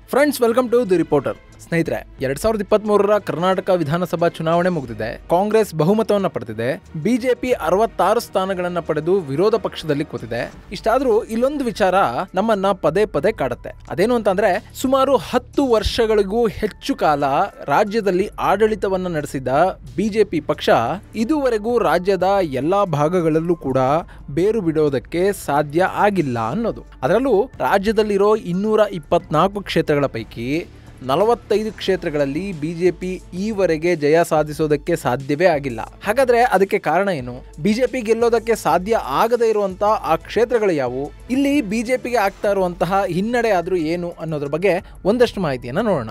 friends welcome to the reporter ಸ್ನೇಹಿತರೆ ಎರಡ್ ಸಾವಿರದ ಇಪ್ಪತ್ತ್ ಮೂರರ ಕರ್ನಾಟಕ ವಿಧಾನಸಭಾ ಚುನಾವಣೆ ಮುಗಿದಿದೆ ಕಾಂಗ್ರೆಸ್ ಬಹುಮತವನ್ನು ಪಡೆದಿದೆ ಬಿಜೆಪಿ ಅರವತ್ತಾರು ಸ್ಥಾನಗಳನ್ನ ಪಡೆದು ವಿರೋಧ ಪಕ್ಷದಲ್ಲಿ ಕೂತಿದೆ ಇಷ್ಟಾದ್ರೂ ಇಲ್ಲೊಂದು ವಿಚಾರ ನಮ್ಮನ್ನ ಪದೇ ಪದೇ ಕಾಡುತ್ತೆ ಅದೇನು ಅಂತಂದ್ರೆ ಸುಮಾರು ಹತ್ತು ವರ್ಷಗಳಿಗೂ ಹೆಚ್ಚು ಕಾಲ ರಾಜ್ಯದಲ್ಲಿ ಆಡಳಿತವನ್ನ ನಡೆಸಿದ ಬಿಜೆಪಿ ಪಕ್ಷ ಇದುವರೆಗೂ ರಾಜ್ಯದ ಎಲ್ಲಾ ಭಾಗಗಳಲ್ಲೂ ಕೂಡ ಬೇರು ಬಿಡೋದಕ್ಕೆ ಸಾಧ್ಯ ಆಗಿಲ್ಲ ಅನ್ನೋದು ಅದರಲ್ಲೂ ರಾಜ್ಯದಲ್ಲಿರೋ ಇನ್ನೂರ ಇಪ್ಪತ್ನಾಲ್ಕು ಕ್ಷೇತ್ರಗಳ ಪೈಕಿ ನಲವತ್ತೈದು ಕ್ಷೇತ್ರಗಳಲ್ಲಿ ಬಿಜೆಪಿ ಈವರೆಗೆ ಜಯ ಸಾಧಿಸೋದಕ್ಕೆ ಸಾಧ್ಯವೇ ಆಗಿಲ್ಲ ಹಾಗಾದ್ರೆ ಅದಕ್ಕೆ ಕಾರಣ ಏನು ಬಿಜೆಪಿ ಗೆಲ್ಲೋದಕ್ಕೆ ಸಾಧ್ಯ ಆಗದೇ ಇರುವಂತ ಆ ಕ್ಷೇತ್ರಗಳು ಯಾವುವು ಇಲ್ಲಿ ಬಿಜೆಪಿಗೆ ಆಗ್ತಾ ಇರುವಂತಹ ಹಿನ್ನಡೆ ಆದ್ರೂ ಏನು ಅನ್ನೋದ್ರ ಬಗ್ಗೆ ಒಂದಷ್ಟು ಮಾಹಿತಿಯನ್ನ ನೋಡೋಣ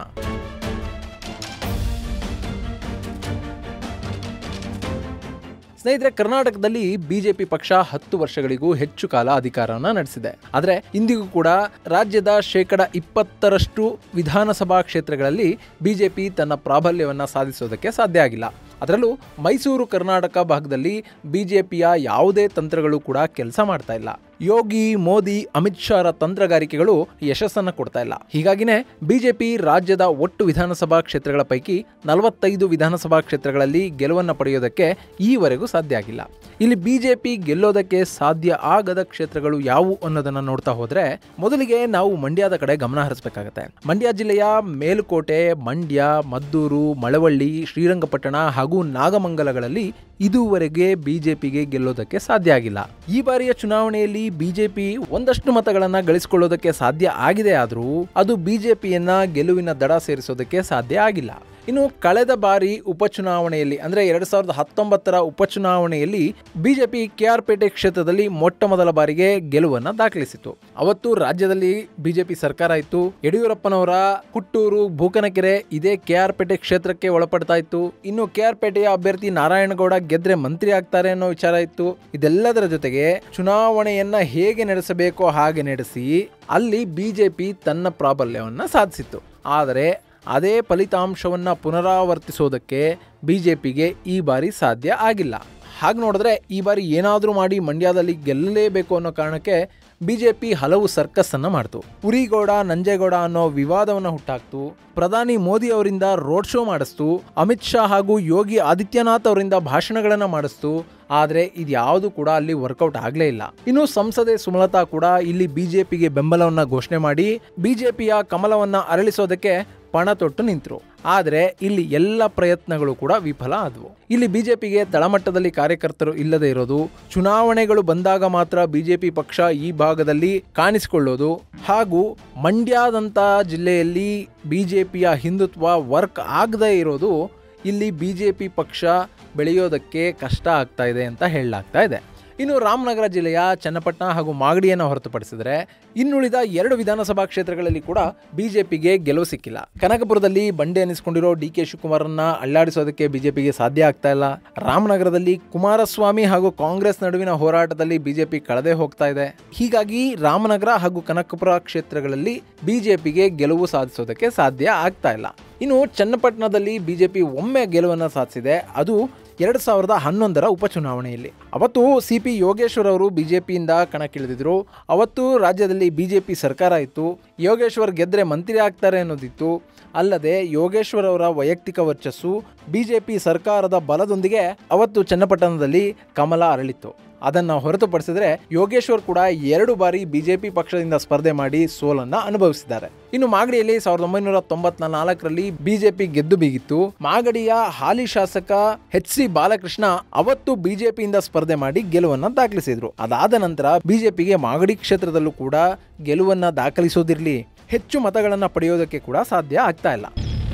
ಸ್ನೇಹಿತರೆ ಕರ್ನಾಟಕದಲ್ಲಿ ಬಿಜೆಪಿ ಪಕ್ಷ ಹತ್ತು ವರ್ಷಗಳಿಗೂ ಹೆಚ್ಚು ಕಾಲ ಅಧಿಕಾರವನ್ನು ನಡೆಸಿದೆ ಆದರೆ ಇಂದಿಗೂ ಕೂಡ ರಾಜ್ಯದ ಶೇಕಡ ಇಪ್ಪತ್ತರಷ್ಟು ವಿಧಾನಸಭಾ ಕ್ಷೇತ್ರಗಳಲ್ಲಿ ಬಿಜೆಪಿ ತನ್ನ ಪ್ರಾಬಲ್ಯವನ್ನು ಸಾಧಿಸೋದಕ್ಕೆ ಸಾಧ್ಯ ಆಗಿಲ್ಲ ಅದರಲ್ಲೂ ಮೈಸೂರು ಕರ್ನಾಟಕ ಭಾಗದಲ್ಲಿ ಬಿಜೆಪಿಯ ಯಾವುದೇ ತಂತ್ರಗಳು ಕೂಡ ಕೆಲಸ ಮಾಡ್ತಾ ಇಲ್ಲ ಯೋಗಿ ಮೋದಿ ಅಮಿತ್ ಶಾರ ತಂತ್ರಗಾರಿಕೆಗಳು ಯಶಸ್ಸನ್ನು ಕೊಡ್ತಾ ಇಲ್ಲ ಹೀಗಾಗಿನೇ ಬಿಜೆಪಿ ರಾಜ್ಯದ ಒಟ್ಟು ವಿಧಾನಸಭಾ ಕ್ಷೇತ್ರಗಳ ಪೈಕಿ ನಲವತ್ತೈದು ವಿಧಾನಸಭಾ ಕ್ಷೇತ್ರಗಳಲ್ಲಿ ಗೆಲುವನ್ನು ಪಡೆಯೋದಕ್ಕೆ ಈವರೆಗೂ ಸಾಧ್ಯ ಆಗಿಲ್ಲ ಇಲ್ಲಿ ಬಿಜೆಪಿ ಗೆಲ್ಲೋದಕ್ಕೆ ಸಾಧ್ಯ ಆಗದ ಕ್ಷೇತ್ರಗಳು ಯಾವುವು ಅನ್ನೋದನ್ನ ನೋಡ್ತಾ ಹೋದ್ರೆ ಮೊದಲಿಗೆ ನಾವು ಮಂಡ್ಯದ ಕಡೆ ಗಮನ ಹರಿಸಬೇಕಾಗತ್ತೆ ಮಂಡ್ಯ ಜಿಲ್ಲೆಯ ಮೇಲುಕೋಟೆ ಮಂಡ್ಯ ಮದ್ದೂರು ಮಳವಳ್ಳಿ ಶ್ರೀರಂಗಪಟ್ಟಣ ಹಾಗೂ ನಾಗಮಂಗಲಗಳಲ್ಲಿ ಇದುವರೆಗೆ ಬಿಜೆಪಿಗೆ ಗೆಲ್ಲೋದಕ್ಕೆ ಸಾಧ್ಯ ಆಗಿಲ್ಲ ಈ ಬಾರಿಯ ಚುನಾವಣೆಯಲ್ಲಿ ಬಿಜೆಪಿ ಒಂದಷ್ಟು ಮತಗಳನ್ನ ಗಳಿಸಿಕೊಳ್ಳೋದಕ್ಕೆ ಸಾಧ್ಯ ಆಗಿದೆ ಆದರೂ ಅದು ಬಿಜೆಪಿಯನ್ನ ಗೆಲುವಿನ ದಡ ಸೇರಿಸೋದಕ್ಕೆ ಸಾಧ್ಯ ಆಗಿಲ್ಲ ಇನ್ನು ಕಳೆದ ಬಾರಿ ಉಪಚುನಾವಣೆಯಲ್ಲಿ ಅಂದ್ರೆ ಎರಡ್ ಸಾವಿರದ ಹತ್ತೊಂಬತ್ತರ ಉಪಚುನಾವಣೆಯಲ್ಲಿ ಬಿಜೆಪಿ ಕೆಆರ್ಪೇಟೆ ಕ್ಷೇತ್ರದಲ್ಲಿ ಮೊಟ್ಟ ಮೊದಲ ಬಾರಿಗೆ ಗೆಲುವನ್ನ ದಾಖಲಿಸಿತು ಅವತ್ತು ರಾಜ್ಯದಲ್ಲಿ ಬಿಜೆಪಿ ಸರ್ಕಾರ ಇತ್ತು ಯಡಿಯೂರಪ್ಪನವರ ಹುಟ್ಟೂರು ಬೂಕನಕೆರೆ ಇದೇ ಕೆಆರ್ಪೇಟೆ ಕ್ಷೇತ್ರಕ್ಕೆ ಒಳಪಡ್ತಾ ಇತ್ತು ಇನ್ನು ಕೆಆರ್ಪೇಟೆಯ ಅಭ್ಯರ್ಥಿ ನಾರಾಯಣಗೌಡ ಗೆದ್ರೆ ಮಂತ್ರಿ ಆಗ್ತಾರೆ ಅನ್ನೋ ವಿಚಾರ ಇತ್ತು ಇದೆಲ್ಲದರ ಜೊತೆಗೆ ಚುನಾವಣೆಯನ್ನ ಹೇಗೆ ನಡೆಸಬೇಕೋ ಹಾಗೆ ನಡೆಸಿ ಅಲ್ಲಿ ಬಿಜೆಪಿ ತನ್ನ ಪ್ರಾಬಲ್ಯವನ್ನ ಸಾಧಿಸಿತ್ತು ಆದರೆ ಅದೇ ಫಲಿತಾಂಶವನ್ನು ಪುನರಾವರ್ತಿಸೋದಕ್ಕೆ ಬಿಜೆಪಿಗೆ ಈ ಬಾರಿ ಸಾಧ್ಯ ಆಗಿಲ್ಲ ಹಾಗೆ ನೋಡಿದ್ರೆ ಈ ಬಾರಿ ಏನಾದರೂ ಮಾಡಿ ಮಂಡ್ಯದಲ್ಲಿ ಗೆಲ್ಲಲೇಬೇಕು ಅನ್ನೋ ಕಾರಣಕ್ಕೆ ಬಿಜೆಪಿ ಹಲವು ಸರ್ಕಸ್ ಅನ್ನ ಮಾಡ್ತು ಉರಿಗೌಡ ನಂಜೇಗೌಡ ಅನ್ನೋ ವಿವಾದವನ್ನು ಹುಟ್ಟಾಕ್ತು ಪ್ರಧಾನಿ ಮೋದಿ ಅವರಿಂದ ರೋಡ್ ಶೋ ಮಾಡಿಸ್ತು ಅಮಿತ್ ಶಾ ಹಾಗೂ ಯೋಗಿ ಆದಿತ್ಯನಾಥ್ ಅವರಿಂದ ಭಾಷಣಗಳನ್ನ ಮಾಡಿಸ್ತು ಆದರೆ ಇದ್ಯಾವುದು ಕೂಡ ಅಲ್ಲಿ ವರ್ಕೌಟ್ ಆಗಲೇ ಇಲ್ಲ ಇನ್ನು ಸಂಸದೆ ಸುಮಲತಾ ಕೂಡ ಇಲ್ಲಿ ಬಿಜೆಪಿಗೆ ಬೆಂಬಲವನ್ನ ಘೋಷಣೆ ಮಾಡಿ ಬಿಜೆಪಿಯ ಕಮಲವನ್ನ ಅರಳಿಸೋದಕ್ಕೆ ಪಣ ತೊಟ್ಟು ನಿಂತರು ಆದರೆ ಇಲ್ಲಿ ಎಲ್ಲ ಪ್ರಯತ್ನಗಳು ಕೂಡ ವಿಫಲ ಆದವು ಇಲ್ಲಿ ಬಿಜೆಪಿಗೆ ತಳಮಟ್ಟದಲ್ಲಿ ಕಾರ್ಯಕರ್ತರು ಇಲ್ಲದೆ ಇರೋದು ಚುನಾವಣೆಗಳು ಬಂದಾಗ ಮಾತ್ರ ಬಿಜೆಪಿ ಪಕ್ಷ ಈ ಭಾಗದಲ್ಲಿ ಕಾಣಿಸಿಕೊಳ್ಳೋದು ಹಾಗೂ ಮಂಡ್ಯದಂತ ಜಿಲ್ಲೆಯಲ್ಲಿ ಬಿಜೆಪಿಯ ಹಿಂದುತ್ವ ವರ್ಕ್ ಆಗದೇ ಇರೋದು ಇಲ್ಲಿ ಬಿಜೆಪಿ ಪಕ್ಷ ಬೆಳೆಯೋದಕ್ಕೆ ಕಷ್ಟ ಆಗ್ತಾ ಇದೆ ಅಂತ ಹೇಳಲಾಗ್ತಾ ಇದೆ ಇನ್ನು ರಾಮನಗರ ಜಿಲ್ಲೆಯ ಚನ್ನಪಟ್ಟಣ ಹಾಗೂ ಮಾಗಡಿಯನ್ನು ಹೊರತುಪಡಿಸಿದರೆ ಇನ್ನುಳಿದ ಎರಡು ವಿಧಾನಸಭಾ ಕ್ಷೇತ್ರಗಳಲ್ಲಿ ಕೂಡ ಬಿಜೆಪಿಗೆ ಗೆಲುವು ಸಿಕ್ಕಿಲ್ಲ ಕನಕಪುರದಲ್ಲಿ ಬಂಡೆ ಅನಿಸಿಕೊಂಡಿರೋ ಡಿ ಕೆ ಶಿವಕುಮಾರನ್ನ ಅಲ್ಲಾಡಿಸೋದಕ್ಕೆ ಬಿಜೆಪಿಗೆ ಸಾಧ್ಯ ಆಗ್ತಾ ಇಲ್ಲ ರಾಮನಗರದಲ್ಲಿ ಕುಮಾರಸ್ವಾಮಿ ಹಾಗೂ ಕಾಂಗ್ರೆಸ್ ನಡುವಿನ ಹೋರಾಟದಲ್ಲಿ ಬಿಜೆಪಿ ಕಳೆದೇ ಹೋಗ್ತಾ ಇದೆ ಹೀಗಾಗಿ ರಾಮನಗರ ಹಾಗೂ ಕನಕಪುರ ಕ್ಷೇತ್ರಗಳಲ್ಲಿ ಬಿಜೆಪಿಗೆ ಗೆಲುವು ಸಾಧಿಸೋದಕ್ಕೆ ಸಾಧ್ಯ ಆಗ್ತಾ ಇಲ್ಲ ಇನ್ನು ಚನ್ನಪಟ್ಟಣದಲ್ಲಿ ಬಿಜೆಪಿ ಒಮ್ಮೆ ಗೆಲುವನ್ನು ಸಾಧಿಸಿದೆ ಅದು ಎರಡು ಸಾವಿರದ ಹನ್ನೊಂದರ ಉಪಚುನಾವಣೆಯಲ್ಲಿ ಅವತ್ತು ಸಿ ಪಿ ಯೋಗೇಶ್ವರ್ ಅವರು ಬಿಜೆಪಿಯಿಂದ ಕಣಕ್ಕಿಳಿದಿದ್ರು ಅವತ್ತು ರಾಜ್ಯದಲ್ಲಿ ಬಿಜೆಪಿ ಸರ್ಕಾರ ಇತ್ತು ಯೋಗೇಶ್ವರ್ ಗೆದ್ರೆ ಮಂತ್ರಿ ಆಗ್ತಾರೆ ಅನ್ನೋದಿತ್ತು ಅಲ್ಲದೆ ಯೋಗೇಶ್ವರ್ ಅವರ ವೈಯಕ್ತಿಕ ವರ್ಚಸ್ಸು ಬಿಜೆಪಿ ಸರ್ಕಾರದ ಬಲದೊಂದಿಗೆ ಅವತ್ತು ಚನ್ನಪಟ್ಟಣದಲ್ಲಿ ಕಮಲ ಅರಳಿತ್ತು ಅದನ್ನು ಹೊರತುಪಡಿಸಿದ್ರೆ ಯೋಗೇಶ್ವರ್ ಕೂಡ ಎರಡು ಬಾರಿ ಬಿಜೆಪಿ ಪಕ್ಷದಿಂದ ಸ್ಪರ್ಧೆ ಮಾಡಿ ಸೋಲನ್ನ ಅನುಭವಿಸಿದ್ದಾರೆ ಇನ್ನು ಮಾಗಡಿಯಲ್ಲಿ ಸಾವಿರದ ಒಂಬೈನೂರ ತೊಂಬತ್ತ ನಾಲ್ಕರಲ್ಲಿ ಬಿಜೆಪಿ ಗೆದ್ದು ಬೀಗಿತ್ತು ಮಾಗಡಿಯ ಹಾಲಿ ಶಾಸಕ ಎಚ್ ಸಿ ಬಾಲಕೃಷ್ಣ ಅವತ್ತು ಬಿಜೆಪಿಯಿಂದ ಸ್ಪರ್ಧೆ ಮಾಡಿ ಗೆಲುವನ್ನ ದಾಖಲಿಸಿದ್ರು ಅದಾದ ನಂತರ ಬಿಜೆಪಿಗೆ ಮಾಗಡಿ ಕ್ಷೇತ್ರದಲ್ಲೂ ಕೂಡ ಗೆಲುವನ್ನ ದಾಖಲಿಸೋದಿರ್ಲಿ ಹೆಚ್ಚು ಮತಗಳನ್ನು ಪಡೆಯೋದಕ್ಕೆ ಕೂಡ ಸಾಧ್ಯ ಆಗ್ತಾ ಇಲ್ಲ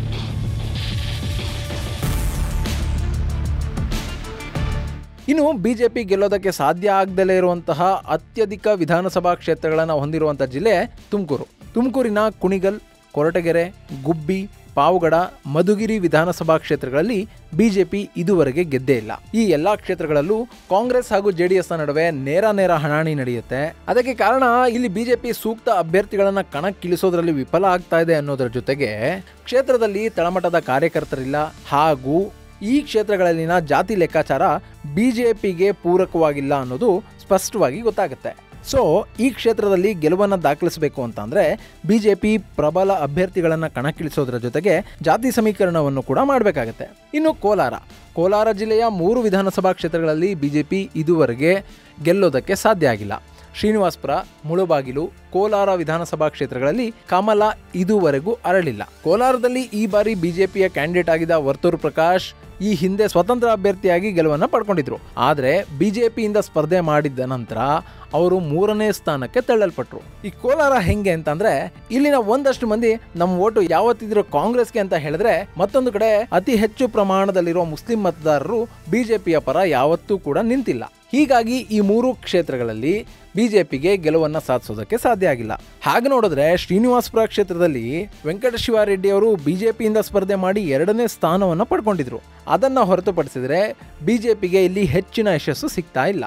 ಇನ್ನು ಬಿಜೆಪಿ ಗೆಲ್ಲೋದಕ್ಕೆ ಸಾಧ್ಯ ಆಗದಲೇ ಇರುವಂತಹ ಅತ್ಯಧಿಕ ವಿಧಾನಸಭಾ ಕ್ಷೇತ್ರಗಳನ್ನು ಹೊಂದಿರುವಂತಹ ಜಿಲ್ಲೆ ತುಮಕೂರು ತುಮಕೂರಿನ ಕುಣಿಗಲ್ ಕೊರಟಗೆರೆ ಗುಬ್ಬಿ ಪಾವಗಡ ಮಧುಗಿರಿ ವಿಧಾನಸಭಾ ಕ್ಷೇತ್ರಗಳಲ್ಲಿ ಬಿಜೆಪಿ ಇದುವರೆಗೆ ಗೆದ್ದೇ ಇಲ್ಲ ಈ ಎಲ್ಲಾ ಕ್ಷೇತ್ರಗಳಲ್ಲೂ ಕಾಂಗ್ರೆಸ್ ಹಾಗೂ ಜೆಡಿಎಸ್ ನಡುವೆ ನೇರ ನೇರ ಹಣಾಣಿ ನಡೆಯುತ್ತೆ ಅದಕ್ಕೆ ಕಾರಣ ಇಲ್ಲಿ ಬಿಜೆಪಿ ಸೂಕ್ತ ಅಭ್ಯರ್ಥಿಗಳನ್ನ ಕಣಕ್ಕಿಳಿಸೋದ್ರಲ್ಲಿ ವಿಫಲ ಆಗ್ತಾ ಇದೆ ಅನ್ನೋದರ ಜೊತೆಗೆ ಕ್ಷೇತ್ರದಲ್ಲಿ ತಳಮಟ್ಟದ ಕಾರ್ಯಕರ್ತರಿಲ್ಲ ಹಾಗೂ ಈ ಕ್ಷೇತ್ರಗಳಲ್ಲಿನ ಜಾತಿ ಲೆಕ್ಕಾಚಾರ ಬಿಜೆಪಿಗೆ ಪೂರಕವಾಗಿಲ್ಲ ಅನ್ನೋದು ಸ್ಪಷ್ಟವಾಗಿ ಗೊತ್ತಾಗುತ್ತೆ ಸೊ ಈ ಕ್ಷೇತ್ರದಲ್ಲಿ ಗೆಲುವನ್ನು ದಾಖಲಿಸಬೇಕು ಅಂತಂದ್ರೆ ಬಿಜೆಪಿ ಪ್ರಬಲ ಅಭ್ಯರ್ಥಿಗಳನ್ನು ಕಣಕ್ಕಿಳಿಸೋದ್ರ ಜೊತೆಗೆ ಜಾತಿ ಸಮೀಕರಣವನ್ನು ಕೂಡ ಮಾಡಬೇಕಾಗತ್ತೆ ಇನ್ನು ಕೋಲಾರ ಕೋಲಾರ ಜಿಲ್ಲೆಯ ಮೂರು ವಿಧಾನಸಭಾ ಕ್ಷೇತ್ರಗಳಲ್ಲಿ ಬಿಜೆಪಿ ಇದುವರೆಗೆ ಗೆಲ್ಲೋದಕ್ಕೆ ಸಾಧ್ಯ ಆಗಿಲ್ಲ ಶ್ರೀನಿವಾಸ್ಪುರ ಮುಳುಬಾಗಿಲು ಕೋಲಾರ ವಿಧಾನಸಭಾ ಕ್ಷೇತ್ರಗಳಲ್ಲಿ ಕಮಲ ಇದುವರೆಗೂ ಅರಳಿಲ್ಲ ಕೋಲಾರದಲ್ಲಿ ಈ ಬಾರಿ ಬಿಜೆಪಿಯ ಕ್ಯಾಂಡಿಡೇಟ್ ಆಗಿದ್ದ ವರ್ತೂರು ಪ್ರಕಾಶ್ ಈ ಹಿಂದೆ ಸ್ವತಂತ್ರ ಅಭ್ಯರ್ಥಿಯಾಗಿ ಗೆಲುವನ್ನು ಪಡ್ಕೊಂಡಿದ್ರು ಆದರೆ ಬಿಜೆಪಿಯಿಂದ ಸ್ಪರ್ಧೆ ಮಾಡಿದ್ದ ನಂತರ ಅವರು ಮೂರನೇ ಸ್ಥಾನಕ್ಕೆ ತಳ್ಳಲ್ಪಟ್ರು ಈ ಕೋಲಾರ ಹೆಂಗೆ ಅಂತಂದ್ರೆ ಇಲ್ಲಿನ ಒಂದಷ್ಟು ಮಂದಿ ನಮ್ಮ ಓಟು ಯಾವತ್ತಿದ್ರು ಕಾಂಗ್ರೆಸ್ಗೆ ಅಂತ ಹೇಳಿದ್ರೆ ಮತ್ತೊಂದು ಕಡೆ ಅತಿ ಹೆಚ್ಚು ಪ್ರಮಾಣದಲ್ಲಿರುವ ಮುಸ್ಲಿಂ ಮತದಾರರು ಬಿಜೆಪಿಯ ಪರ ಯಾವತ್ತೂ ಕೂಡ ನಿಂತಿಲ್ಲ ಹೀಗಾಗಿ ಈ ಮೂರು ಕ್ಷೇತ್ರಗಳಲ್ಲಿ ಬಿಜೆಪಿಗೆ ಗೆಲುವನ್ನು ಸಾಧಿಸೋದಕ್ಕೆ ಸಾಧ್ಯ ಆಗಿಲ್ಲ ಹಾಗೆ ನೋಡಿದ್ರೆ ಶ್ರೀನಿವಾಸಪುರ ಕ್ಷೇತ್ರದಲ್ಲಿ ವೆಂಕಟ ಶಿವಾರೆಡ್ಡಿ ಅವರು ಬಿಜೆಪಿಯಿಂದ ಸ್ಪರ್ಧೆ ಮಾಡಿ ಎರಡನೇ ಸ್ಥಾನವನ್ನು ಪಡ್ಕೊಂಡಿದ್ರು ಅದನ್ನ ಹೊರತುಪಡಿಸಿದ್ರೆ ಬಿಜೆಪಿಗೆ ಇಲ್ಲಿ ಹೆಚ್ಚಿನ ಯಶಸ್ಸು ಸಿಗ್ತಾ ಇಲ್ಲ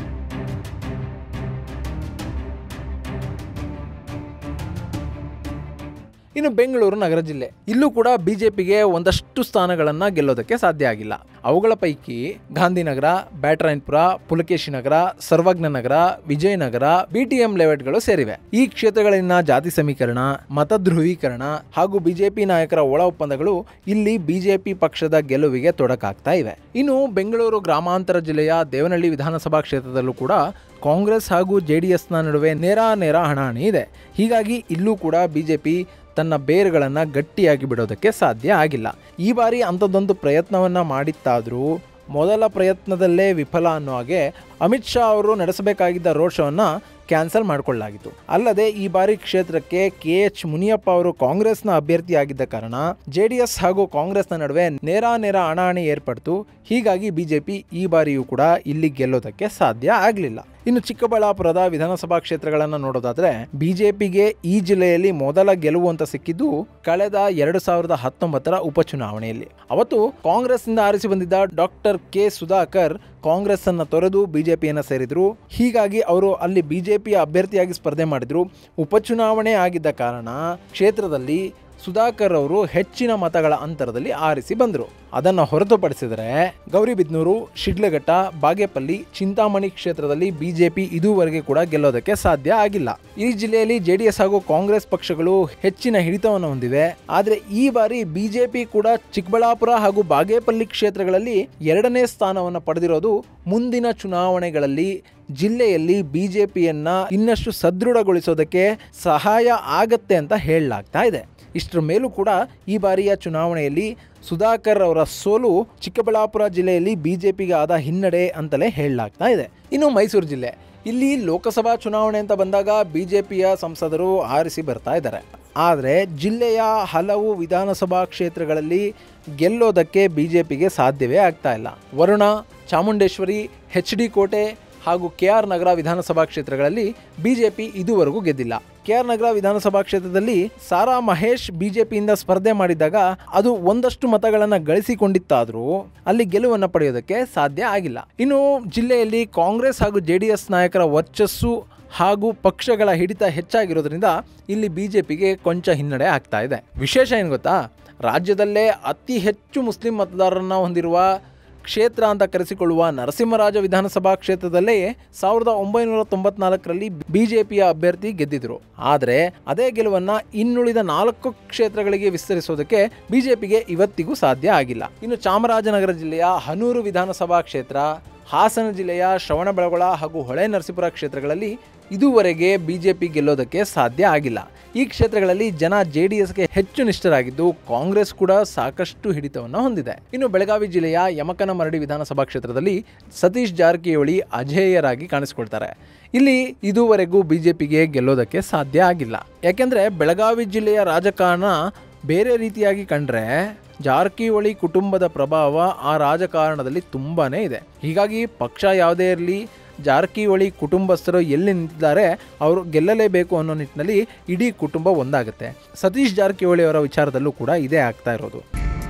ಇನ್ನು ಬೆಂಗಳೂರು ನಗರ ಜಿಲ್ಲೆ ಇಲ್ಲೂ ಕೂಡ ಬಿಜೆಪಿಗೆ ಒಂದಷ್ಟು ಸ್ಥಾನಗಳನ್ನು ಗೆಲ್ಲೋದಕ್ಕೆ ಸಾಧ್ಯ ಆಗಿಲ್ಲ ಅವುಗಳ ಪೈಕಿ ಗಾಂಧಿನಗರ ಬ್ಯಾಟರಾಯನ್ಪುರ ಪುಲಕೇಶಿ ನಗರ ಸರ್ವಜ್ಞ ನಗರ ವಿಜಯನಗರ ಬಿಟಿಎಂ ಲೇಔಟ್ಗಳು ಸೇರಿವೆ ಈ ಕ್ಷೇತ್ರಗಳಲ್ಲಿನ ಜಾತಿ ಸಮೀಕರಣ ಮತ ಧ್ರುವೀಕರಣ ಹಾಗೂ ಬಿಜೆಪಿ ನಾಯಕರ ಒಳ ಒಪ್ಪಂದಗಳು ಇಲ್ಲಿ ಬಿಜೆಪಿ ಪಕ್ಷದ ಗೆಲುವಿಗೆ ತೊಡಕಾಗ್ತಾ ಇವೆ ಇನ್ನು ಬೆಂಗಳೂರು ಗ್ರಾಮಾಂತರ ಜಿಲ್ಲೆಯ ದೇವನಹಳ್ಳಿ ವಿಧಾನಸಭಾ ಕ್ಷೇತ್ರದಲ್ಲೂ ಕೂಡ ಕಾಂಗ್ರೆಸ್ ಹಾಗೂ ಜೆಡಿಎಸ್ನ ನಡುವೆ ನೇರ ನೇರ ಹಣಾಹಣಿ ಇದೆ ಹೀಗಾಗಿ ಇಲ್ಲೂ ಕೂಡ ಬಿಜೆಪಿ ತನ್ನ ಬೇರುಗಳನ್ನು ಗಟ್ಟಿಯಾಗಿ ಬಿಡೋದಕ್ಕೆ ಸಾಧ್ಯ ಆಗಿಲ್ಲ ಈ ಬಾರಿ ಅಂಥದ್ದೊಂದು ಪ್ರಯತ್ನವನ್ನು ಮಾಡಿತ್ತಾದರೂ ಮೊದಲ ಪ್ರಯತ್ನದಲ್ಲೇ ವಿಫಲ ಅನ್ನೋ ಹಾಗೆ ಅಮಿತ್ ಶಾ ಅವರು ನಡೆಸಬೇಕಾಗಿದ್ದ ರೋಡ್ ಶೋವನ್ನು ಕ್ಯಾನ್ಸಲ್ ಮಾಡಿಕೊಳ್ಳಲಾಗಿತ್ತು ಅಲ್ಲದೆ ಈ ಬಾರಿ ಕ್ಷೇತ್ರಕ್ಕೆ ಕೆ ಎಚ್ ಮುನಿಯಪ್ಪ ಅವರು ಕಾಂಗ್ರೆಸ್ನ ಅಭ್ಯರ್ಥಿಯಾಗಿದ್ದ ಕಾರಣ ಜೆಡಿಎಸ್ ಹಾಗೂ ಕಾಂಗ್ರೆಸ್ನ ನಡುವೆ ನೇರ ನೇರ ಹಣಾಹಣಿ ಏರ್ಪಡ್ತು ಹೀಗಾಗಿ ಬಿಜೆಪಿ ಈ ಬಾರಿಯೂ ಕೂಡ ಇಲ್ಲಿ ಗೆಲ್ಲೋದಕ್ಕೆ ಸಾಧ್ಯ ಆಗಲಿಲ್ಲ ಇನ್ನು ಚಿಕ್ಕಬಳ್ಳಾಪುರದ ವಿಧಾನಸಭಾ ಕ್ಷೇತ್ರಗಳನ್ನು ನೋಡೋದಾದ್ರೆ ಬಿಜೆಪಿಗೆ ಈ ಜಿಲ್ಲೆಯಲ್ಲಿ ಮೊದಲ ಗೆಲುವು ಅಂತ ಸಿಕ್ಕಿದ್ದು ಕಳೆದ ಎರಡು ಸಾವಿರದ ಹತ್ತೊಂಬತ್ತರ ಉಪಚುನಾವಣೆಯಲ್ಲಿ ಅವತ್ತು ಕಾಂಗ್ರೆಸ್ನಿಂದ ಆರಿಸಿ ಬಂದಿದ್ದ ಡಾಕ್ಟರ್ ಕೆ ಸುಧಾಕರ್ ಕಾಂಗ್ರೆಸ್ ಅನ್ನ ತೊರೆದು ಬಿಜೆಪಿಯನ್ನು ಸೇರಿದ್ರು ಹೀಗಾಗಿ ಅವರು ಅಲ್ಲಿ ಬಿಜೆಪಿಯ ಅಭ್ಯರ್ಥಿಯಾಗಿ ಸ್ಪರ್ಧೆ ಮಾಡಿದ್ರು ಉಪಚುನಾವಣೆ ಆಗಿದ್ದ ಕಾರಣ ಕ್ಷೇತ್ರದಲ್ಲಿ ಸುಧಾಕರ್ ಅವರು ಹೆಚ್ಚಿನ ಮತಗಳ ಅಂತರದಲ್ಲಿ ಆರಿಸಿ ಬಂದರು ಅದನ್ನು ಹೊರತುಪಡಿಸಿದರೆ ಗೌರಿಬಿದ್ನೂರು ಶಿಡ್ಲಘಟ್ಟ ಬಾಗೇಪಲ್ಲಿ ಚಿಂತಾಮಣಿ ಕ್ಷೇತ್ರದಲ್ಲಿ ಬಿಜೆಪಿ ಇದುವರೆಗೆ ಕೂಡ ಗೆಲ್ಲೋದಕ್ಕೆ ಸಾಧ್ಯ ಆಗಿಲ್ಲ ಈ ಜಿಲ್ಲೆಯಲ್ಲಿ ಜೆಡಿಎಸ್ ಹಾಗೂ ಕಾಂಗ್ರೆಸ್ ಪಕ್ಷಗಳು ಹೆಚ್ಚಿನ ಹಿಡಿತವನ್ನು ಹೊಂದಿವೆ ಆದರೆ ಈ ಬಾರಿ ಬಿಜೆಪಿ ಕೂಡ ಚಿಕ್ಕಬಳ್ಳಾಪುರ ಹಾಗೂ ಬಾಗೇಪಲ್ಲಿ ಕ್ಷೇತ್ರಗಳಲ್ಲಿ ಎರಡನೇ ಸ್ಥಾನವನ್ನು ಪಡೆದಿರೋದು ಮುಂದಿನ ಚುನಾವಣೆಗಳಲ್ಲಿ ಜಿಲ್ಲೆಯಲ್ಲಿ ಬಿಜೆಪಿಯನ್ನ ಇನ್ನಷ್ಟು ಸದೃಢಗೊಳಿಸೋದಕ್ಕೆ ಸಹಾಯ ಆಗತ್ತೆ ಅಂತ ಹೇಳಲಾಗ್ತಾ ಇದೆ ಇಷ್ಟರ ಮೇಲೂ ಕೂಡ ಈ ಬಾರಿಯ ಚುನಾವಣೆಯಲ್ಲಿ ಸುಧಾಕರ್ ಅವರ ಸೋಲು ಚಿಕ್ಕಬಳ್ಳಾಪುರ ಜಿಲ್ಲೆಯಲ್ಲಿ ಬಿಜೆಪಿಗೆ ಆದ ಹಿನ್ನಡೆ ಅಂತಲೇ ಹೇಳಲಾಗ್ತಾ ಇದೆ ಇನ್ನು ಮೈಸೂರು ಜಿಲ್ಲೆ ಇಲ್ಲಿ ಲೋಕಸಭಾ ಚುನಾವಣೆ ಅಂತ ಬಂದಾಗ ಬಿಜೆಪಿಯ ಸಂಸದರು ಆರಿಸಿ ಬರ್ತಾ ಇದ್ದಾರೆ ಆದರೆ ಜಿಲ್ಲೆಯ ಹಲವು ವಿಧಾನಸಭಾ ಕ್ಷೇತ್ರಗಳಲ್ಲಿ ಗೆಲ್ಲೋದಕ್ಕೆ ಬಿಜೆಪಿಗೆ ಸಾಧ್ಯವೇ ಆಗ್ತಾ ಇಲ್ಲ ವರುಣ ಚಾಮುಂಡೇಶ್ವರಿ ಎಚ್ ಡಿ ಕೋಟೆ ಹಾಗೂ ಕೆ ಆರ್ ನಗರ ವಿಧಾನಸಭಾ ಕ್ಷೇತ್ರಗಳಲ್ಲಿ ಬಿಜೆಪಿ ಇದುವರೆಗೂ ಗೆದ್ದಿಲ್ಲ ಕೆ ಆರ್ ನಗರ ವಿಧಾನಸಭಾ ಕ್ಷೇತ್ರದಲ್ಲಿ ಸಾರಾ ಮಹೇಶ್ ಬಿಜೆಪಿಯಿಂದ ಸ್ಪರ್ಧೆ ಮಾಡಿದಾಗ ಅದು ಒಂದಷ್ಟು ಮತಗಳನ್ನು ಗಳಿಸಿಕೊಂಡಿತ್ತಾದರೂ ಅಲ್ಲಿ ಗೆಲುವನ್ನು ಪಡೆಯೋದಕ್ಕೆ ಸಾಧ್ಯ ಆಗಿಲ್ಲ ಇನ್ನು ಜಿಲ್ಲೆಯಲ್ಲಿ ಕಾಂಗ್ರೆಸ್ ಹಾಗೂ ಜೆ ಡಿ ಎಸ್ ನಾಯಕರ ವರ್ಚಸ್ಸು ಹಾಗೂ ಪಕ್ಷಗಳ ಹಿಡಿತ ಹೆಚ್ಚಾಗಿರೋದ್ರಿಂದ ಇಲ್ಲಿ ಬಿಜೆಪಿಗೆ ಕೊಂಚ ಹಿನ್ನಡೆ ಆಗ್ತಾ ಇದೆ ವಿಶೇಷ ಏನು ಗೊತ್ತಾ ರಾಜ್ಯದಲ್ಲೇ ಅತಿ ಹೆಚ್ಚು ಮುಸ್ಲಿಂ ಮತದಾರರನ್ನ ಹೊಂದಿರುವ ಕ್ಷೇತ್ರ ಅಂತ ಕರೆಸಿಕೊಳ್ಳುವ ನರಸಿಂಹರಾಜ ವಿಧಾನಸಭಾ ಕ್ಷೇತ್ರದಲ್ಲೇ ಸಾವಿರದ ಒಂಬೈನೂರ ತೊಂಬತ್ನಾಲ್ಕರಲ್ಲಿ ಬಿಜೆಪಿಯ ಅಭ್ಯರ್ಥಿ ಗೆದ್ದಿದ್ರು ಆದರೆ ಅದೇ ಗೆಲುವನ್ನ ಇನ್ನುಳಿದ ನಾಲ್ಕು ಕ್ಷೇತ್ರಗಳಿಗೆ ವಿಸ್ತರಿಸೋದಕ್ಕೆ ಬಿಜೆಪಿಗೆ ಇವತ್ತಿಗೂ ಸಾಧ್ಯ ಆಗಿಲ್ಲ ಇನ್ನು ಚಾಮರಾಜನಗರ ಜಿಲ್ಲೆಯ ಹನೂರು ವಿಧಾನಸಭಾ ಕ್ಷೇತ್ರ ಹಾಸನ ಜಿಲ್ಲೆಯ ಶ್ರವಣಬೆಳಗೊಳ ಹಾಗೂ ಹೊಳೆ ನರಸೀಪುರ ಕ್ಷೇತ್ರಗಳಲ್ಲಿ ಇದುವರೆಗೆ ಬಿಜೆಪಿ ಗೆಲ್ಲೋದಕ್ಕೆ ಸಾಧ್ಯ ಆಗಿಲ್ಲ ಈ ಕ್ಷೇತ್ರಗಳಲ್ಲಿ ಜನ ಜೆ ಡಿ ಎಸ್ಗೆ ಹೆಚ್ಚು ನಿಷ್ಠರಾಗಿದ್ದು ಕಾಂಗ್ರೆಸ್ ಕೂಡ ಸಾಕಷ್ಟು ಹಿಡಿತವನ್ನು ಹೊಂದಿದೆ ಇನ್ನು ಬೆಳಗಾವಿ ಜಿಲ್ಲೆಯ ಯಮಕನಮರಡಿ ವಿಧಾನಸಭಾ ಕ್ಷೇತ್ರದಲ್ಲಿ ಸತೀಶ್ ಜಾರಕಿಹೊಳಿ ಅಜೇಯರಾಗಿ ಕಾಣಿಸಿಕೊಳ್ತಾರೆ ಇಲ್ಲಿ ಇದುವರೆಗೂ ಬಿಜೆಪಿಗೆ ಗೆಲ್ಲೋದಕ್ಕೆ ಸಾಧ್ಯ ಆಗಿಲ್ಲ ಯಾಕೆಂದ್ರೆ ಬೆಳಗಾವಿ ಜಿಲ್ಲೆಯ ರಾಜಕಾರಣ ಬೇರೆ ರೀತಿಯಾಗಿ ಕಂಡ್ರೆ ಜಾರಕಿಹೊಳಿ ಕುಟುಂಬದ ಪ್ರಭಾವ ಆ ರಾಜಕಾರಣದಲ್ಲಿ ತುಂಬಾನೇ ಇದೆ ಹೀಗಾಗಿ ಪಕ್ಷ ಯಾವುದೇ ಇರಲಿ ಜಾರಕಿಹೊಳಿ ಕುಟುಂಬಸ್ಥರು ಎಲ್ಲಿ ನಿಂತಿದ್ದಾರೆ ಅವರು ಗೆಲ್ಲಲೇಬೇಕು ಅನ್ನೋ ನಿಟ್ಟಿನಲ್ಲಿ ಇಡೀ ಕುಟುಂಬ ಒಂದಾಗುತ್ತೆ ಸತೀಶ್ ಜಾರಕಿಹೊಳಿ ಅವರ ವಿಚಾರದಲ್ಲೂ ಕೂಡ ಇದೇ ಆಗ್ತಾ ಇರೋದು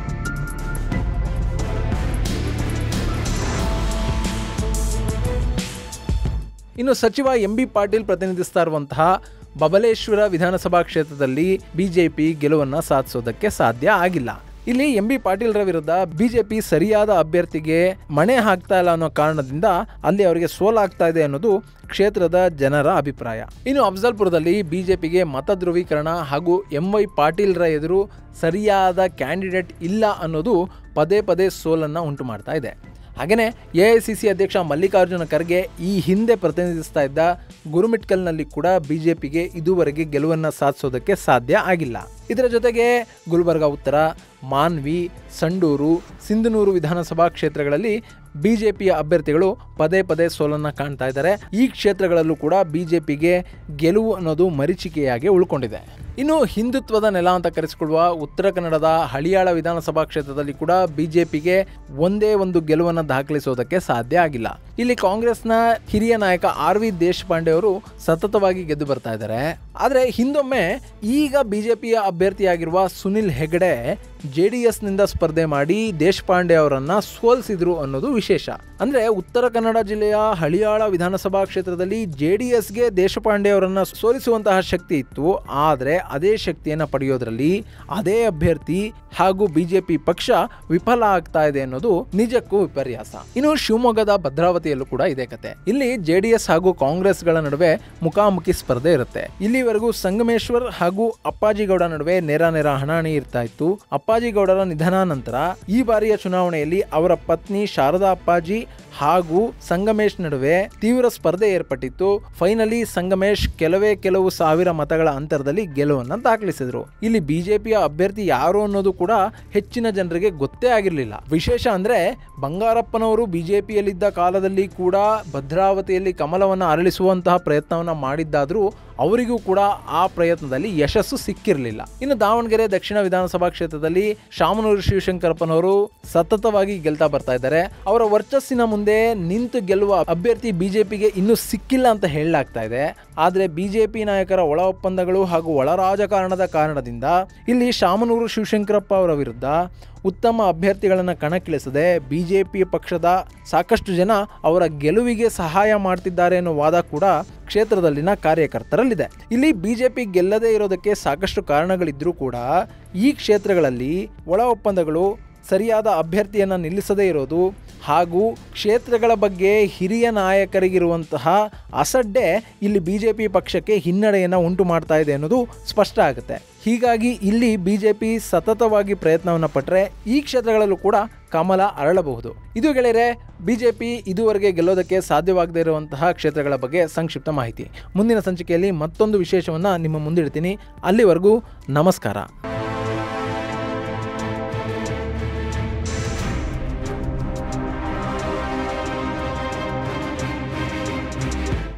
ಇನ್ನು ಸಚಿವ ಎಂ ಬಿ ಪಾಟೀಲ್ ಪ್ರತಿನಿಧಿಸ್ತಾ ಇರುವಂತಹ ಬಬಲೇಶ್ವರ ವಿಧಾನಸಭಾ ಕ್ಷೇತ್ರದಲ್ಲಿ ಬಿಜೆಪಿ ಗೆಲುವನ್ನು ಸಾಧಿಸೋದಕ್ಕೆ ಸಾಧ್ಯ ಆಗಿಲ್ಲ ಇಲ್ಲಿ ಎಂ ಬಿ ಪಾಟೀಲ್ರ ವಿರುದ್ಧ ಬಿಜೆಪಿ ಸರಿಯಾದ ಅಭ್ಯರ್ಥಿಗೆ ಮಣೆ ಹಾಕ್ತಾ ಇಲ್ಲ ಅನ್ನೋ ಕಾರಣದಿಂದ ಅಲ್ಲಿ ಅವರಿಗೆ ಸೋಲಾಗ್ತಾ ಇದೆ ಅನ್ನೋದು ಕ್ಷೇತ್ರದ ಜನರ ಅಭಿಪ್ರಾಯ ಇನ್ನು ಅಫ್ಜಲ್ಪುರದಲ್ಲಿ ಬಿಜೆಪಿಗೆ ಮತ ಧ್ರುವೀಕರಣ ಹಾಗೂ ಎಂ ವೈ ಪಾಟೀಲ್ರ ಎದುರು ಸರಿಯಾದ ಕ್ಯಾಂಡಿಡೇಟ್ ಇಲ್ಲ ಅನ್ನೋದು ಪದೇ ಪದೇ ಸೋಲನ್ನು ಉಂಟು ಮಾಡ್ತಾ ಇದೆ ಹಾಗೆಯೇ ಎ ಐ ಸಿ ಸಿ ಅಧ್ಯಕ್ಷ ಮಲ್ಲಿಕಾರ್ಜುನ ಖರ್ಗೆ ಈ ಹಿಂದೆ ಪ್ರತಿನಿಧಿಸ್ತಾ ಇದ್ದ ಗುರುಮಿಟ್ಕಲ್ನಲ್ಲಿ ಕೂಡ ಬಿಜೆಪಿಗೆ ಇದುವರೆಗೆ ಗೆಲುವನ್ನು ಸಾಧಿಸೋದಕ್ಕೆ ಸಾಧ್ಯ ಆಗಿಲ್ಲ ಇದರ ಜೊತೆಗೆ ಗುಲ್ಬರ್ಗ ಉತ್ತರ ಮಾನ್ವಿ ಸಂಡೂರು ಸಿಂಧನೂರು ವಿಧಾನಸಭಾ ಕ್ಷೇತ್ರಗಳಲ್ಲಿ ಬಿಜೆಪಿಯ ಅಭ್ಯರ್ಥಿಗಳು ಪದೇ ಪದೇ ಸೋಲನ್ನು ಕಾಣ್ತಾ ಇದ್ದಾರೆ ಈ ಕ್ಷೇತ್ರಗಳಲ್ಲೂ ಕೂಡ ಬಿಜೆಪಿಗೆ ಗೆಲುವು ಅನ್ನೋದು ಮರೀಚಿಕೆಯಾಗಿ ಉಳ್ಕೊಂಡಿದೆ ಇನ್ನು ಹಿಂದುತ್ವದ ನೆಲ ಅಂತ ಕರೆಸಿಕೊಳ್ಳುವ ಉತ್ತರ ಕನ್ನಡದ ಹಳಿಯಾಳ ವಿಧಾನಸಭಾ ಕ್ಷೇತ್ರದಲ್ಲಿ ಕೂಡ ಬಿಜೆಪಿಗೆ ಒಂದೇ ಒಂದು ಗೆಲುವನ್ನು ದಾಖಲಿಸೋದಕ್ಕೆ ಸಾಧ್ಯ ಆಗಿಲ್ಲ ಇಲ್ಲಿ ಕಾಂಗ್ರೆಸ್ನ ಹಿರಿಯ ನಾಯಕ ಆರ್ ವಿ ದೇಶಪಾಂಡೆ ಅವರು ಸತತವಾಗಿ ಗೆದ್ದು ಬರ್ತಾ ಇದ್ದಾರೆ ಆದರೆ ಹಿಂದೊಮ್ಮೆ ಈಗ ಬಿಜೆಪಿಯ ಅಭ್ಯರ್ಥಿಯಾಗಿರುವ ಸುನಿಲ್ ಹೆಗಡೆ ಜೆ ಡಿ ಎಸ್ನಿಂದ ಸ್ಪರ್ಧೆ ಮಾಡಿ ದೇಶಪಾಂಡೆ ಅವರನ್ನ ಸೋಲಿಸಿದ್ರು ಅನ್ನೋದು ವಿಶೇಷ ಅಂದ್ರೆ ಉತ್ತರ ಕನ್ನಡ ಜಿಲ್ಲೆಯ ಹಳಿಯಾಳ ವಿಧಾನಸಭಾ ಕ್ಷೇತ್ರದಲ್ಲಿ ಜೆ ಡಿ ಎಸ್ಗೆ ದೇಶಪಾಂಡೆ ಅವರನ್ನ ಸೋಲಿಸುವಂತಹ ಶಕ್ತಿ ಇತ್ತು ಆದರೆ ಅದೇ ಶಕ್ತಿಯನ್ನು ಪಡೆಯೋದ್ರಲ್ಲಿ ಅದೇ ಅಭ್ಯರ್ಥಿ ಹಾಗೂ ಬಿಜೆಪಿ ಪಕ್ಷ ವಿಫಲ ಆಗ್ತಾ ಇದೆ ಅನ್ನೋದು ನಿಜಕ್ಕೂ ವಿಪರ್ಯಾಸ ಇನ್ನು ಶಿವಮೊಗ್ಗದ ಭದ್ರಾವತಿಯಲ್ಲೂ ಕೂಡ ಇದೇ ಕತೆ ಇಲ್ಲಿ ಜೆಡಿಎಸ್ ಹಾಗೂ ಕಾಂಗ್ರೆಸ್ಗಳ ನಡುವೆ ಮುಖಾಮುಖಿ ಸ್ಪರ್ಧೆ ಇರುತ್ತೆ ಇಲ್ಲಿವರೆಗೂ ಸಂಗಮೇಶ್ವರ್ ಹಾಗೂ ಅಪ್ಪಾಜಿಗೌಡ ನಡುವೆ ನೇರ ನೇರ ಹಣಾಹಣಿ ಇರ್ತಾ ಇತ್ತು ಅಪ್ಪಾಜಿಗೌಡರ ನಿಧನ ನಂತರ ಈ ಬಾರಿಯ ಚುನಾವಣೆಯಲ್ಲಿ ಅವರ ಪತ್ನಿ ಶಾರದಾ ಅಪ್ಪಾಜಿ ಹಾಗೂ ಸಂಗಮೇಶ್ ನಡುವೆ ತೀವ್ರ ಸ್ಪರ್ಧೆ ಏರ್ಪಟ್ಟಿತ್ತು ಫೈನಲಿ ಸಂಗಮೇಶ್ ಕೆಲವೇ ಕೆಲವು ಸಾವಿರ ಮತಗಳ ಅಂತರದಲ್ಲಿ ಗೆಲುವನ್ನು ದಾಖಲಿಸಿದ್ರು ಇಲ್ಲಿ ಬಿಜೆಪಿಯ ಅಭ್ಯರ್ಥಿ ಯಾರು ಅನ್ನೋದು ಕೂಡ ಹೆಚ್ಚಿನ ಜನರಿಗೆ ಗೊತ್ತೇ ಆಗಿರಲಿಲ್ಲ ವಿಶೇಷ ಅಂದ್ರೆ ಬಂಗಾರಪ್ಪನವರು ಬಿಜೆಪಿಯಲ್ಲಿದ್ದ ಕಾಲದಲ್ಲಿ ಕೂಡ ಭದ್ರಾವತಿಯಲ್ಲಿ ಕಮಲವನ್ನು ಅರಳಿಸುವಂತಹ ಪ್ರಯತ್ನವನ್ನ ಮಾಡಿದ್ದಾದ್ರೂ ಅವರಿಗೂ ಕೂಡ ಆ ಪ್ರಯತ್ನದಲ್ಲಿ ಯಶಸ್ಸು ಸಿಕ್ಕಿರಲಿಲ್ಲ ಇನ್ನು ದಾವಣಗೆರೆ ದಕ್ಷಿಣ ವಿಧಾನಸಭಾ ಕ್ಷೇತ್ರದಲ್ಲಿ ಶಾಮನೂರು ಶಿವಶಂಕರಪ್ಪನವರು ಸತತವಾಗಿ ಗೆಲ್ತಾ ಬರ್ತಾ ಇದ್ದಾರೆ ಅವರ ವರ್ಚಸ್ಸಿನ ಮುಂದೆ ನಿಂತು ಗೆಲ್ಲುವ ಅಭ್ಯರ್ಥಿ ಬಿಜೆಪಿಗೆ ಇನ್ನೂ ಸಿಕ್ಕಿಲ್ಲ ಅಂತ ಹೇಳಲಾಗ್ತಾ ಇದೆ ಆದರೆ ಬಿಜೆಪಿ ನಾಯಕರ ಒಳ ಒಪ್ಪಂದಗಳು ಹಾಗೂ ಒಳ ರಾಜಕಾರಣದ ಕಾರಣದಿಂದ ಇಲ್ಲಿ ಶಾಮನೂರು ಶಿವಶಂಕರಪ್ಪ ಅವರ ವಿರುದ್ಧ ಉತ್ತಮ ಅಭ್ಯರ್ಥಿಗಳನ್ನು ಕಣಕ್ಕಿಳಿಸದೆ ಬಿಜೆಪಿ ಪಕ್ಷದ ಸಾಕಷ್ಟು ಜನ ಅವರ ಗೆಲುವಿಗೆ ಸಹಾಯ ಮಾಡ್ತಿದ್ದಾರೆ ಅನ್ನೋ ವಾದ ಕೂಡ ಕ್ಷೇತ್ರದಲ್ಲಿನ ಕಾರ್ಯಕರ್ತರಲ್ಲಿದೆ ಇಲ್ಲಿ ಬಿಜೆಪಿ ಗೆಲ್ಲದೇ ಇರೋದಕ್ಕೆ ಸಾಕಷ್ಟು ಕಾರಣಗಳಿದ್ರೂ ಕೂಡ ಈ ಕ್ಷೇತ್ರಗಳಲ್ಲಿ ಒಳ ಒಪ್ಪಂದಗಳು ಸರಿಯಾದ ಅಭ್ಯರ್ಥಿಯನ್ನು ನಿಲ್ಲಿಸದೇ ಇರೋದು ಹಾಗೂ ಕ್ಷೇತ್ರಗಳ ಬಗ್ಗೆ ಹಿರಿಯ ನಾಯಕರಿಗಿರುವಂತಹ ಅಸಡ್ಡೆ ಇಲ್ಲಿ ಬಿಜೆಪಿ ಪಕ್ಷಕ್ಕೆ ಹಿನ್ನಡೆಯನ್ನು ಉಂಟು ಮಾಡ್ತಾ ಇದೆ ಅನ್ನೋದು ಸ್ಪಷ್ಟ ಆಗುತ್ತೆ ಹೀಗಾಗಿ ಇಲ್ಲಿ ಬಿಜೆಪಿ ಸತತವಾಗಿ ಪ್ರಯತ್ನವನ್ನು ಪಟ್ಟರೆ ಈ ಕ್ಷೇತ್ರಗಳಲ್ಲೂ ಕೂಡ ಕಮಲ ಅರಳಬಹುದು ಇದು ಗೆಳೆಯರೆ ಬಿಜೆಪಿ ಇದುವರೆಗೆ ಗೆಲ್ಲೋದಕ್ಕೆ ಸಾಧ್ಯವಾಗದೇ ಇರುವಂತಹ ಕ್ಷೇತ್ರಗಳ ಬಗ್ಗೆ ಸಂಕ್ಷಿಪ್ತ ಮಾಹಿತಿ ಮುಂದಿನ ಸಂಚಿಕೆಯಲ್ಲಿ ಮತ್ತೊಂದು ವಿಶೇಷವನ್ನು ನಿಮ್ಮ ಮುಂದಿಡ್ತೀನಿ ಅಲ್ಲಿವರೆಗೂ ನಮಸ್ಕಾರ